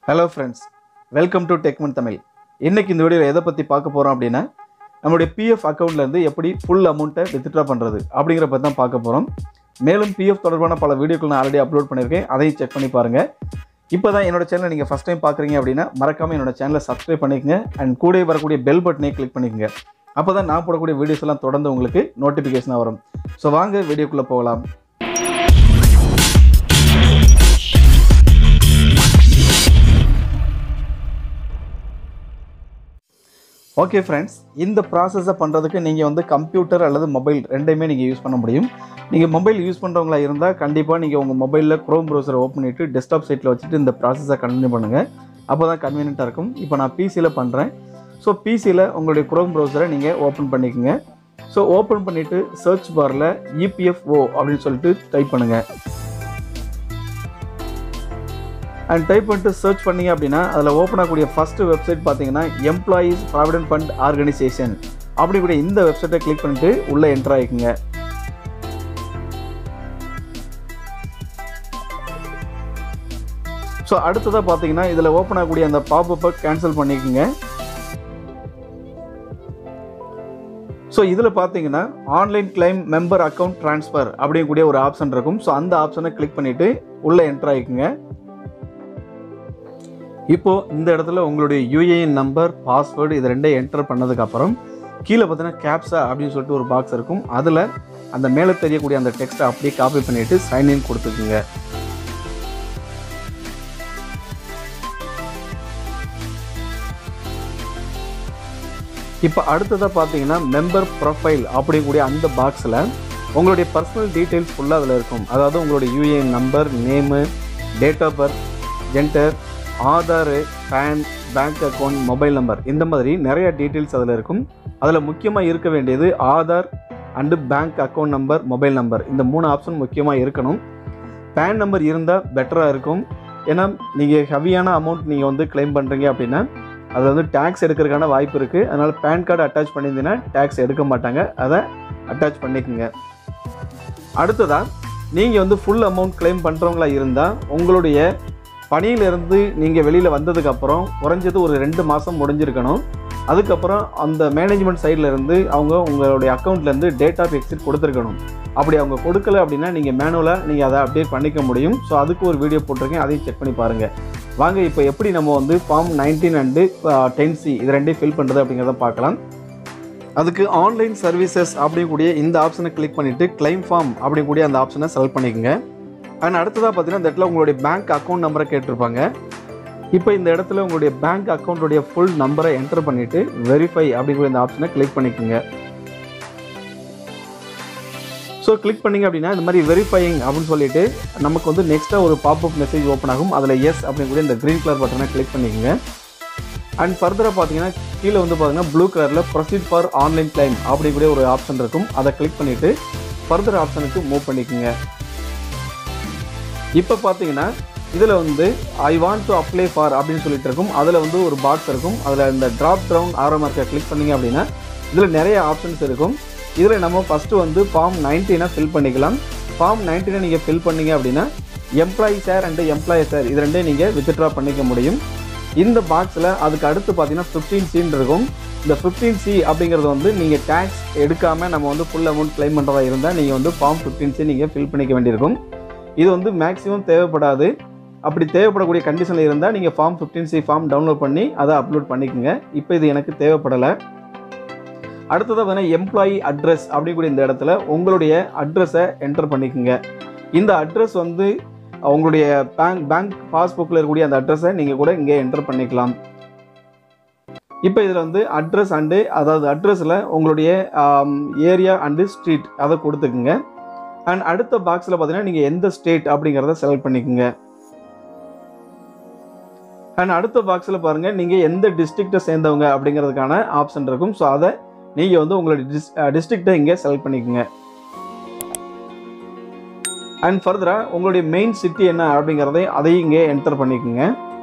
hello friends welcome to Techman Tamil இன்னைக்கு இந்த வீடியோவில் எதை பற்றி பார்க்க போகிறோம் அப்படின்னா நம்மளுடைய பிஎஃப் அக்கௌண்ட்லேருந்து எப்படி ஃபுல் அமௌண்ட்டை வித்ட்ரா பண்ணுறது அப்படிங்கிற பற்றி தான் பார்க்க போகிறோம் மேலும் பிஎஃப் தொடர்பான பல வீடியோக்கள் நான் ஆல்ரெடி அப்லோட் பண்ணியிருக்கேன் அதையும் செக் பண்ணி பாருங்கள் இப்போ தான் என்னோட சேனலை நீங்கள் ஃபஸ்ட் டைம் பார்க்குறீங்க அப்படின்னா மறக்காமல் என்னோட சேனலை சப்ஸ்கிரைப் பண்ணிக்கங்க அண்ட் கூடவே வரக்கூடிய பெல் பட்டனை கிளிக் பண்ணிக்கங்க அப்போ தான் நான் போடக்கூடிய வீடியோஸ் எல்லாம் தொடர்ந்து உங்களுக்கு நோட்டிஃபிகேஷனாக வரும் ஸோ வாங்க வீடியோக்குள்ளே போகலாம் ஓகே ஃப்ரெண்ட்ஸ் இந்த ப்ராசஸை பண்ணுறதுக்கு நீங்கள் வந்து கம்ப்யூட்டர் அல்லது மொபைல் ரெண்டையுமே நீங்கள் யூஸ் பண்ண முடியும் நீங்கள் மொபைல் யூஸ் பண்ணுறவங்களா இருந்தால் கண்டிப்பாக நீங்கள் உங்கள் மொபைலில் க்ரோம் ப்ரௌசரை ஓப்பன் பண்ணிவிட்டு டெஸ்க்டாப் சைட்டில் வச்சுட்டு இந்த ப்ராசஸை கண்டினியூ பண்ணுங்கள் அப்போ தான் கன்வீனியண்ட்டாக இருக்கும் இப்போ நான் பிசியில் பண்ணுறேன் ஸோ பிசியில் உங்களுடைய க்ரோம் ப்ரௌசரை நீங்கள் ஓப்பன் பண்ணிக்கோங்க ஸோ ஓப்பன் பண்ணிவிட்டு சர்ச் பாரில் இபிஎஃப்ஓ அப்படின்னு சொல்லிட்டு டைப் பண்ணுங்கள் அண்ட் டைப் பண்ணிட்டு சர்ச் பண்ணீங்க அப்படின்னா அதில் ஓப்பன் ஆகக்கூடிய ஃபஸ்ட்டு வெப்சைட் பார்த்தீங்கன்னா எம்ப்ளாயீஸ் ப்ராவிடென்ட் ஃபண்ட் ஆர்கனைசேஷன் அப்படி கூட இந்த வெப்சைட்டை கிளிக் பண்ணிட்டு உள்ளே என்டர் ஆகிக்குங்க ஸோ அடுத்ததாக பார்த்தீங்கன்னா இதில் ஓப்பன் ஆகக்கூடிய அந்த பாப்பப்பை கேன்சல் பண்ணிக்கோங்க ஸோ இதில் பார்த்தீங்கன்னா online claim member account transfer அப்படிங்கக்கூடிய ஒரு ஆப்ஷன் இருக்கும் ஸோ அந்த ஆப்ஷனை கிளிக் பண்ணிவிட்டு உள்ளே என்டர் ஆகிக்குங்க இப்போ இந்த இடத்துல உங்களுடைய யூஏஎன் நம்பர் பாஸ்வேர்டு இது ரெண்டையும் என்டர் பண்ணதுக்கப்புறம் கீழே பார்த்தீங்கன்னா கேப்ஸா அப்படின்னு சொல்லிட்டு ஒரு பாக்ஸ் இருக்கும் அதில் அந்த மேலே தெரியக்கூடிய அந்த டெக்ஸ்ட்டை அப்படியே காப்பி பண்ணிவிட்டு சைன்இன் கொடுத்துக்குங்க இப்போ அடுத்ததாக பார்த்தீங்கன்னா மெம்பர் ப்ரொஃபைல் அப்படிங்கக்கூடிய அந்த பாக்ஸில் உங்களுடைய பர்சனல் டீட்டெயில்ஸ் ஃபுல்லாக அதில் இருக்கும் அதாவது உங்களுடைய UAN number name date of birth gender Aadhaar PAN bank account mobile number இந்த மாதிரி நிறைய டீட்டெயில்ஸ் அதில் இருக்கும் அதில் முக்கியமாக இருக்க வேண்டியது Aadhaar and bank account number mobile number இந்த மூணு ஆப்ஷன் முக்கியமாக இருக்கணும் பேன் நம்பர் இருந்தால் பெட்டராக இருக்கும் ஏன்னா நீங்கள் ஹெவியான அமௌண்ட் நீங்கள் வந்து கிளைம் பண்ணுறீங்க அப்படின்னா அதில் வந்து டேக்ஸ் எடுக்கிறதுக்கான வாய்ப்பு இருக்குது அதனால் பேன் கார்டு அட்டாச் பண்ணியிருந்தீங்கன்னா டேக்ஸ் எடுக்க மாட்டாங்க அதை அட்டாச் பண்ணிக்கோங்க அடுத்ததாக நீங்கள் வந்து ஃபுல் அமௌண்ட் கிளைம் பண்ணுறவங்களா இருந்தால் உங்களுடைய பணியிலிருந்து நீங்கள் வெளியில் வந்ததுக்கப்புறம் குறைஞ்சது ஒரு ரெண்டு மாதம் முடிஞ்சிருக்கணும் அதுக்கப்புறம் அந்த மேனேஜ்மெண்ட் சைடில் இருந்து அவங்க உங்களுடைய அக்கௌண்ட்லேருந்து டேட் ஆஃப் எக்ஸிட் கொடுத்துருக்கணும் அப்படி அவங்க கொடுக்கல அப்படின்னா நீங்கள் மேனுவலாக நீங்கள் அதை அப்டேட் பண்ணிக்க முடியும் ஸோ அதுக்கு ஒரு வீடியோ போட்டிருக்கேன் அதையும் செக் பண்ணி பாருங்கள் வாங்க இப்போ எப்படி நம்ம வந்து form nineteen and ten C இது ரெண்டையும் ஃபில் பண்ணுறது அப்படிங்கிறத பார்க்கலாம் அதுக்கு ஆன்லைன் சர்வீசஸ் அப்படிங்கக்கூடிய இந்த ஆப்ஷனை கிளிக் பண்ணிவிட்டு கிளைம் ஃபார்ம் அப்படிங்கக்கூடிய அந்த ஆப்ஷனை செலக்ட் பண்ணிக்கோங்க அண்ட் அடுத்ததாக பார்த்தீங்கன்னா இந்த இடத்துல உங்களுடைய பேங்க் அக்கௌண்ட் நம்பரை கேட்டிருப்பாங்க இப்போ இந்த இடத்துல உங்களுடைய பேங்க் அக்கௌண்ட்டுடைய ஃபுல் நம்பரை என்டர் பண்ணிவிட்டு வெரிஃபை அப்படிங்கிற இந்த ஆப்ஷனை கிளிக் பண்ணிக்கோங்க ஸோ கிளிக் பண்ணிங்க அப்படின்னா இந்த மாதிரி வெரிஃபையிங் அப்படின்னு சொல்லிட்டு நமக்கு வந்து நெக்ஸ்ட்டாக ஒரு பாப்அப் மெசேஜ் ஓப்பன் ஆகும் அதில் எஸ் அப்படிங்கக்கூடிய இந்த க்ரீன் கலர் பட்டனை கிளிக் பண்ணிக்கோங்க அண்ட் ஃபர்தராக பார்த்தீங்கன்னா கீழே வந்து பார்த்தீங்கன்னா ப்ளூ கலரில் ப்ரொசீட் ஃபார் ஆன்லைன் கிளைம் அப்படிங்கக்கூடிய ஒரு ஆப்ஷன் இருக்கும் அதை கிளிக் பண்ணிவிட்டு ஃபர்தர் ஆப்ஷனுக்கு மூவ் பண்ணிக்கோங்க இப்போ பார்த்தீங்கன்னா இதில் வந்து I want to apply for அப்படின்னு சொல்லிட்டு இருக்கும் அதில் வந்து ஒரு பாக்ஸ் இருக்கும் அதில் இந்த ட்ராப் டவுன் ஆரோ மார்க்கை கிளிக் பண்ணிங்க அப்படின்னா இதில் நிறைய ஆப்ஷன்ஸ் இருக்கும் இதில் நம்ம ஃபஸ்ட்டு வந்து ஃபார்ம் நைன்டீனை ஃபில் பண்ணிக்கலாம் ஃபார்ம் நைன்டீனை நீங்கள் ஃபில் பண்ணீங்க அப்படின்னா employee share and employee share இது ரெண்டையும் நீங்கள் வித்ட்ரா பண்ணிக்க முடியும் இந்த பாக்ஸில் அதுக்கு அடுத்து பார்த்தீங்கன்னா ஃபிஃப்டீன் சின்னு இருக்கும் இந்த ஃபிஃப்டீன் சி அப்படிங்கிறது வந்து நீங்கள் டேக்ஸ் எடுக்காமல் நம்ம வந்து ஃபுல் அமௌண்ட் கிளைம் பண்ணுறதா இருந்தால் நீங்கள் வந்து ஃபார்ம் ஃபிஃப்டீன் சி நீங்கள் ஃபில் பண்ணிக்க வேண்டியிருக்கும் இது வந்து மேக்ஸிமம் தேவைப்படாது அப்படி தேவைப்படக்கூடிய கண்டிஷனில் இருந்தால் நீங்கள் form fifteen C form download பண்ணி அதை அப்லோட் பண்ணிக்கோங்க இப்போ இது எனக்கு தேவைப்படலை அடுத்ததாக பார்த்தீங்கன்னா எம்ப்ளாயி அட்ரஸ் அப்படிங்கக்கூடிய இந்த இடத்துல உங்களுடைய அட்ரஸை என்டர் பண்ணிக்கோங்க இந்த அட்ரஸ் வந்து உங்களுடைய பேங்க் பேங்க் பாஸ்புக்கில் இருக்கக்கூடிய அந்த அட்ரஸை நீங்கள் கூட இங்கே என்டர் பண்ணிக்கலாம் இப்போ இதில் வந்து அட்ரஸ் அண்டு அதாவது அட்ரஸில் உங்களுடைய ஏரியா அண்டு ஸ்ட்ரீட் அதை கொடுத்துக்குங்க அண்ட் அடுத்த பாக்ஸில் பார்த்தீங்கன்னா நீங்கள் எந்த ஸ்டேட் அப்படிங்கிறத செலக்ட் பண்ணிக்கோங்க அண்ட் அடுத்த பாக்ஸில் பாருங்கள் நீங்கள் எந்த டிஸ்ட்ரிக்டை சேர்ந்தவங்க அப்படிங்கிறதுக்கான ஆப்ஷன் இருக்கும் ஸோ அதை நீங்கள் வந்து உங்களுடைய டிஸ் டிஸ்ட்ரிக்டை இங்கே செலக்ட் பண்ணிக்கோங்க அண்ட் ஃபர்தராக உங்களுடைய மெயின் சிட்டி என்ன அப்படிங்கிறதை அதையும் இங்கே என்டர் பண்ணிக்கோங்க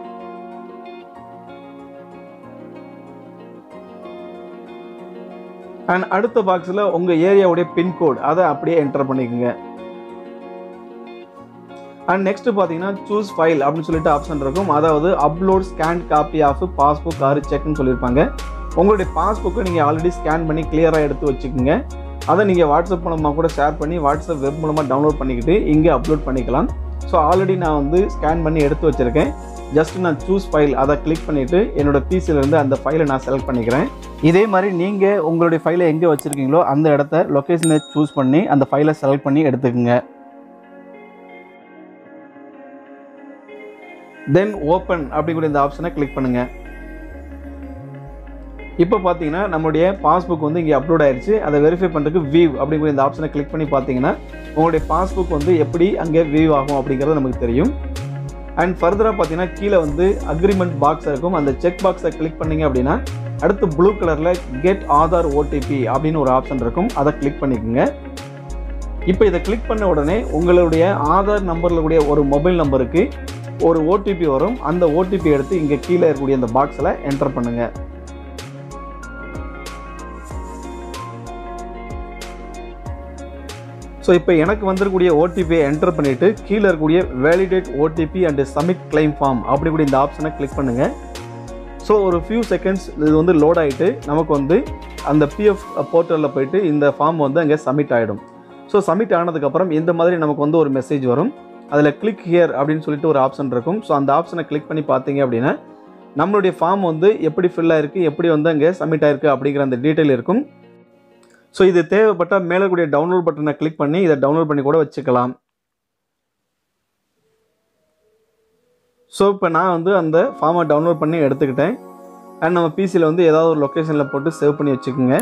அண்ட் அடுத்த பாக்ஸில் உங்கள் ஏரியாவுடைய பின்கோட் அதை அப்படியே என்டர் பண்ணிக்கோங்க அண்ட் நெக்ஸ்ட் பார்த்தீங்கன்னா சூஸ் ஃபைல் அப்படின்னு சொல்லிட்டு ஆப்ஷன் இருக்கும் அதாவது upload scan copy of passbook ஆறு செக்னு சொல்லியிருப்பாங்க உங்களுடைய பாஸ்புக்கை நீங்கள் ஆல்ரெடி ஸ்கேன் பண்ணி கிளியராக எடுத்து வச்சுக்கோங்க அதை நீங்கள் வாட்ஸ்அப் மூலமாக கூட ஷேர் பண்ணி வாட்ஸ்அப் வெப் மூலமாக டவுன்லோட் பண்ணிக்கிட்டு இங்கே அப்லோட் பண்ணிக்கலாம் ஸோ ஆல்ரெடி நான் வந்து ஸ்கேன் பண்ணி எடுத்து வச்சுருக்கேன் ஜஸ்ட் நான் சூஸ் ஃபைல் அதை கிளிக் பண்ணிவிட்டு என்னோட பிசிலேருந்து அந்த ஃபைலை நான் செலக்ட் பண்ணிக்கிறேன் இதே மாதிரி நீங்கள் உங்களுடைய ஃபைலை எங்கே வச்சுருக்கீங்களோ அந்த இடத்த லொக்கேஷனை சூஸ் பண்ணி அந்த ஃபைலை செலக்ட் பண்ணி எடுத்துக்கோங்க தென் ஓப்பன் அப்படிங்கிற இந்த ஆப்ஷனை கிளிக் பண்ணுங்கள் இப்போ பார்த்தீங்கன்னா நம்மளுடைய பாஸ்புக் வந்து இங்கே அப்லோட் ஆயிடுச்சு அதை வெரிஃபை பண்ணுறதுக்கு வியூ அப்படிங்கிற இந்த ஆப்ஷனை கிளிக் பண்ணி பார்த்தீங்கன்னா உங்களுடைய பாஸ்புக் வந்து எப்படி அங்கே வியூ ஆகும் அப்படிங்கிறது நமக்கு தெரியும் அண்ட் ஃபர்தராக பார்த்தீங்கன்னா கீழே வந்து அக்ரிமெண்ட் பாக்ஸ் இருக்கும் அந்த செக் பாக்ஸை கிளிக் பண்ணீங்க அப்படின்னா அடுத்து ப்ளூ கலரில் கெட் ஆதார் ஓடிபி அப்படின்னு ஒரு ஆப்ஷன் இருக்கும் அதை கிளிக் பண்ணிக்கோங்க இப்போ இதை கிளிக் பண்ண உடனே உங்களுடைய ஆதார் நம்பரில் கூடிய ஒரு மொபைல் நம்பருக்கு ஒரு ஓடிபி வரும் அந்த ஓடிபி எடுத்து இங்கே கீழே இருக்கக்கூடிய அந்த பாக்ஸில் என்டர் பண்ணுங்கள் ஸோ இப்போ எனக்கு வந்திருக்கக்கூடிய ஓடிபியை என்டர் பண்ணிவிட்டு கீழே இருக்கக்கூடிய validate OTP and submit claim form அப்படி கூட இந்த ஆப்ஷனை கிளிக் பண்ணுங்கள் ஸோ ஒரு ஃபியூ செகண்ட்ஸ் இது வந்து லோட் ஆகிட்டு நமக்கு வந்து அந்த பிஎஃப் போர்ட்டலில் போயிட்டு இந்த ஃபார்ம் வந்து அங்கே சப்மிட் ஆகிடும் ஸோ சப்மிட் ஆனதுக்கப்புறம் இந்த மாதிரி நமக்கு வந்து ஒரு மெசேஜ் வரும் அதில் கிளிக் ஹியர் அப்படின்னு சொல்லிட்டு ஒரு ஆப்ஷன் இருக்கும் ஸோ அந்த ஆப்ஷனை கிளிக் பண்ணி பார்த்தீங்க அப்படின்னா நம்மளுடைய ஃபார்ம் வந்து எப்படி ஃபில் ஆயிருக்கு எப்படி வந்து அங்கே சப்மிட் ஆயிருக்கு அப்படிங்கிற அந்த டீட்டெயில் இருக்கும் ஸோ இது தேவைப்பட்டால் மேலே கூடிய டவுன்லோட் பட்டனை கிளிக் பண்ணி இதை டவுன்லோட் பண்ணி கூட வச்சுக்கலாம் ஸோ இப்போ நான் வந்து அந்த ஃபார்மை டவுன்லோட் பண்ணி எடுத்துக்கிட்டேன் அண்ட் நம்ம பிசியில் வந்து ஏதாவது ஒரு லொக்கேஷனில் போட்டு சேவ் பண்ணி வச்சுக்கோங்க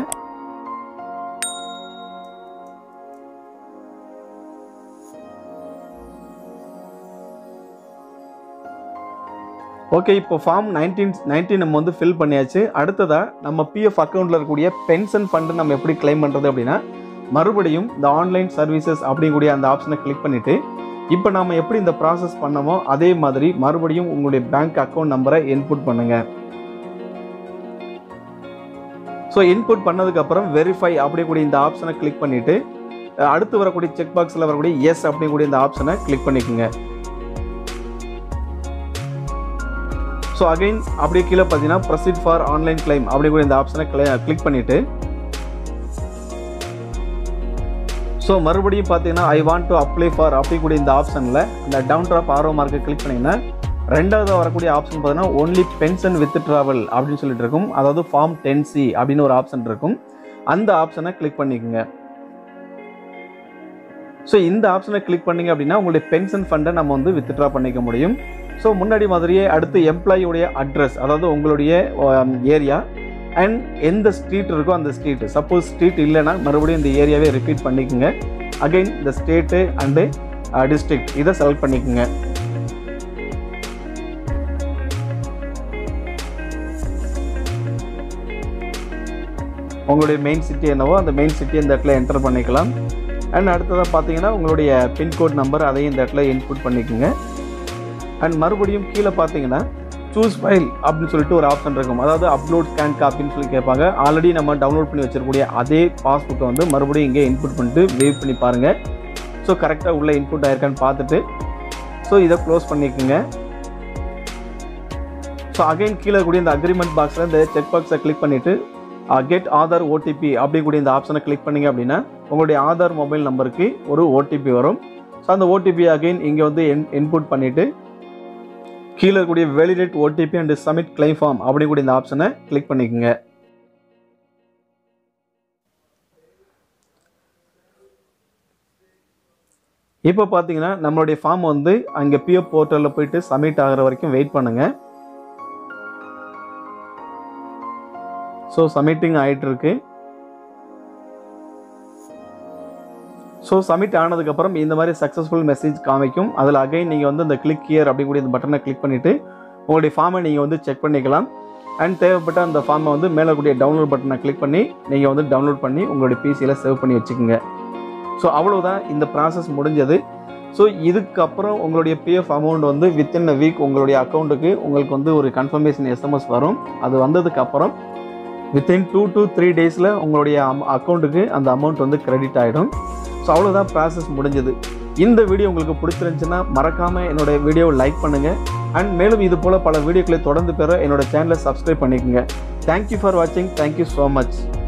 ஓகே இப்போ ஃபார்ம் நைன்டீன் நைன்டீன் நம்ம வந்து ஃபில் பண்ணியாச்சு அடுத்ததாக நம்ம பிஎஃப் அக்கௌண்ட்டில் இருக்கக்கூடிய பென்ஷன் ஃபண்டு நம்ம எப்படி கிளைம் பண்ணுறது அப்படின்னா மறுபடியும் இந்த ஆன்லைன் சர்வீசஸ் அப்படிங்கக்கூடிய அந்த ஆப்ஷனை கிளிக் பண்ணிவிட்டு இப்போ நாம் எப்படி இந்த ப்ராசஸ் பண்ணமோ அதே மாதிரி மறுபடியும் உங்களுடைய பேங்க் அக்கௌண்ட் நம்பரை இன்புட் பண்ணுங்கள் ஸோ இன்புட் பண்ணதுக்கப்புறம் வெரிஃபை அப்படிக்கூடிய இந்த ஆப்ஷனை கிளிக் பண்ணிவிட்டு அடுத்து வரக்கூடிய செக் பாக்ஸில் வரக்கூடிய எஸ் அப்படிங்கக்கூடிய இந்த ஆப்ஷனை கிளிக் பண்ணிக்கோங்க ஸோ அகைன் அப்படியே கீழே பார்த்தீங்கன்னா ப்ரொசீட் ஃபார் ஆன்லைன் கிளைம் அப்படிங்கிற இந்த ஆப்ஷனை கிளிக் பண்ணிவிட்டு ஸோ மறுபடியும் பார்த்தீங்கன்னா I want to apply for அப்படிக்கூடிய இந்த ஆப்ஷனில் இந்த டவுன் ட்ராப் ஆரோ மார்க்கை கிளிக் பண்ணிங்கன்னா ரெண்டாவது வரக்கூடிய ஆப்ஷன் பார்த்தீங்கன்னா ஒன்லி பென்ஷன் வித் ட்ராவல் அப்படின்னு சொல்லிட்டு இருக்கும் அதாவது ஃபார்ம் டென் சி அப்படின்னு ஒரு ஆப்ஷன் இருக்கும் அந்த ஆப்ஷனை கிளிக் பண்ணிக்கோங்க ஸோ இந்த ஆப்ஷனை கிளிக் பண்ணிங்க அப்படின்னா உங்களுடைய பென்ஷன் ஃபண்டை நம்ம வந்து வித்ட்ரா பண்ணிக்க முடியும் ஸோ முன்னாடி மாதிரியே அடுத்து எம்ப்ளாயியோடைய அட்ரஸ் அதாவது உங்களுடைய ஏரியா அண்ட் எந்த ஸ்ட்ரீட் இருக்கோ அந்த ஸ்ட்ரீட் சப்போஸ் ஸ்ட்ரீட் இல்லைன்னா மறுபடியும் இந்த ஏரியாவே ரிப்பீட் பண்ணிக்கோங்க அகைன் இந்த ஸ்டேட்டு அண்டு டிஸ்ட்ரிக்ட் இதை செலக்ட் பண்ணிக்கோங்க உங்களுடைய மெயின் சிட்டி என்னவோ அந்த மெயின் சிட்டி இந்த இடத்துல என்டர் பண்ணிக்கலாம் அண்ட் அடுத்ததாக பார்த்தீங்கன்னா உங்களுடைய பின்கோட் நம்பர் அதையும் இந்த இடத்துல இன்புட் பண்ணிக்கோங்க அண்ட் மறுபடியும் கீழே பார்த்தீங்கன்னா சூஸ் ஃபைல் அப்படின்னு சொல்லிட்டு ஒரு ஆப்ஷன் இருக்கும் அதாவது அப்லோட் ஸ்கேன் காப்பின்னு சொல்லி கேட்பாங்க ஆல்ரெடி நம்ம டவுன்லோட் பண்ணி வச்சிருக்கக்கூடிய அதே பாஸ்புக்கை வந்து மறுபடியும் இங்கே இன்புட் பண்ணிட்டு வேவ் பண்ணி பாருங்கள் ஸோ கரெக்டாக உள்ளே இன்புட் ஆயிருக்கான்னு பார்த்துட்டு ஸோ இதை க்ளோஸ் பண்ணிக்கோங்க ஸோ அகைன் கீழே கூடிய இந்த அக்ரிமெண்ட் பாக்ஸில் இந்த செக் பாக்ஸை கிளிக் பண்ணிவிட்டு கெட் ஆதார் ஓடிபி அப்படிக்கூடிய இந்த ஆப்ஷனை கிளிக் பண்ணிங்க அப்படின்னா உங்களுடைய ஆதார் மொபைல் நம்பருக்கு ஒரு ஓடிபி வரும் ஸோ அந்த ஓடிபி அகைன் இங்கே வந்து இன்புட் பண்ணிவிட்டு கீழே இருக்கக்கூடிய validate OTP and submit claim form அப்படிங்கூடிய இந்த ஆப்ஷனை கிளிக் பண்ணிக்கோங்க இப்போ பார்த்தீங்கன்னா நம்மளுடைய ஃபார்ம் வந்து அங்கே பிஎஃப் போர்ட்டலில் போயிட்டு சப்மிட் ஆகிற வரைக்கும் வெயிட் பண்ணுங்கள் ஸோ சப்மிட்டிங் ஆகிட்டு இருக்கு ஸோ சப்மிட் ஆனதுக்கப்புறம் இந்த மாதிரி சக்ஸஸ்ஃபுல் மெசேஜ் காமிக்கும் அதில் அகைன் நீங்கள் வந்து இந்த கிளிக் கியர் அப்படிங்கக்கூடிய இந்த பட்டனை கிளிக் பண்ணிவிட்டு உங்களுடைய ஃபார்மை நீங்கள் வந்து செக் பண்ணிக்கலாம் அண்ட் தேவைப்பட்ட அந்த ஃபார்மை வந்து மேலே கூடிய டவுன்லோட் பட்டனை கிளிக் பண்ணி நீங்கள் வந்து டவுன்லோட் பண்ணி உங்களுடைய பிசியில் சேவ் பண்ணி வச்சுக்கோங்க ஸோ அவ்வளோதான் இந்த ப்ராசஸ் முடிஞ்சது ஸோ இதுக்கப்புறம் உங்களுடைய பிஎஃப் அமௌண்ட் வந்து வித்தின் அ வீக் உங்களுடைய அக்கௌண்ட்டுக்கு உங்களுக்கு வந்து ஒரு கன்ஃபர்மேஷன் எஸ்எம்எஸ் வரும் அது வந்ததுக்கப்புறம் வித்தின் டூ டு த்ரீ டேஸில் உங்களுடைய அக்கௌண்ட்டுக்கு அந்த அமௌண்ட் வந்து கிரெடிட் ஆகிடும் ஸோ அவ்வளோதான் ப்ராசஸ் முடிஞ்சது இந்த வீடியோ உங்களுக்கு பிடிச்சிருந்துச்சுன்னா மறக்காமல் என்னோட வீடியோவை லைக் பண்ணுங்கள் அண்ட் மேலும் இது போல் பல வீடியோக்களை தொடர்ந்து பெற என்னோட சேனலை சப்ஸ்கிரைப் பண்ணிக்கோங்க தேங்க்யூ ஃபார் வாட்சிங் தேங்க்யூ ஸோ மச்